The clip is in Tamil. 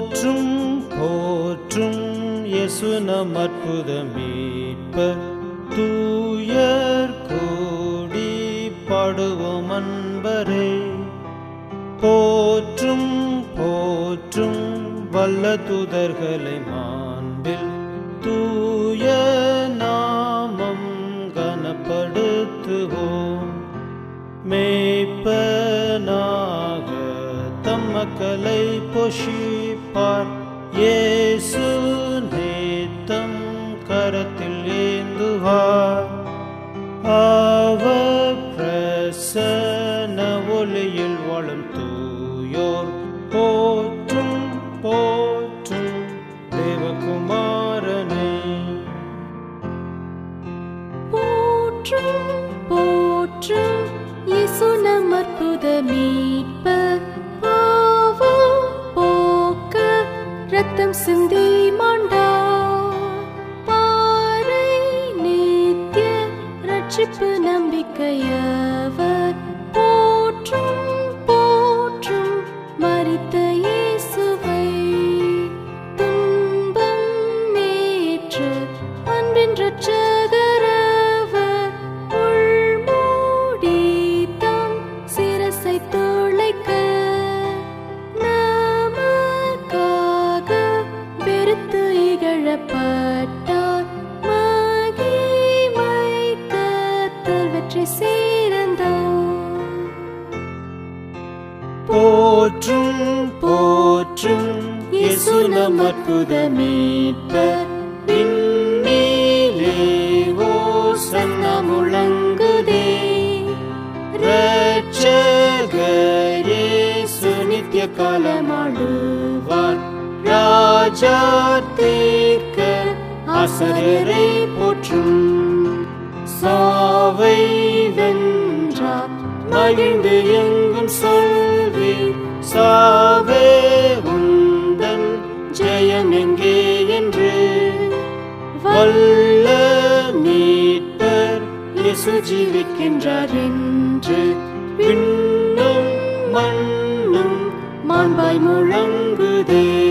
போற்றும் போற்றும் இயேசு நம் அற்புத மீட்பர் தூயர் கூடி பாடுவோம் அன்பரே போற்றும் போற்றும் வல்ல தூதர்களை மாண்பில் தூய நாமம் கனப்படுத்துவோம் மேய்ப்பனாக தம் மக்களை போஷிப்பார் இயேசு நேத்தம் கரத்தில் ஏந்துவார் அவர் பிரசன்ன ஒளியில் வாழும் தூயோர் போற்றும் போற்றும் தேவகுமாரனே போற்றும் போற்றும் இயேசு நம் அற்புத மீட்பர் பாவம் போக்க ரத்தம் சிந்தி மாண்டார் பாறை நித்திய ரட்சிப்பு நம்பிக்கையவர் போற்றும் போற்றும் மரித்த இயேசுவை துன்பம் நேற்று அன்பின் ரட்சகரவர் உள்மூடி தம் சிரசை துளைக்க நமக்காக வெறுத்து இகழப்பட்டார் மகிமை கத்தர் வெற்றி சீரந்தார் போற்றும் போற்றும் இயேசு நம் அற்புத மீட்பர் விண்ணிலே ஓசன்னா முழங்குதே ரட்சகர் இயேசு நித்திய காலமாடுவார் ராஜா தீர்க்க ஆசிரியரை போற்றும் சாவை வென்றார் மகிழ்ந்து எங்கும் சொல்வி சாவே உந்தன் ஜெயம் எங்கே என்று வல்ல மீட்பர் இயேசு ஜீவிக்கின்றார் என்று விண்ணும் மண்ணும் மாண்பாய் முழங்குதே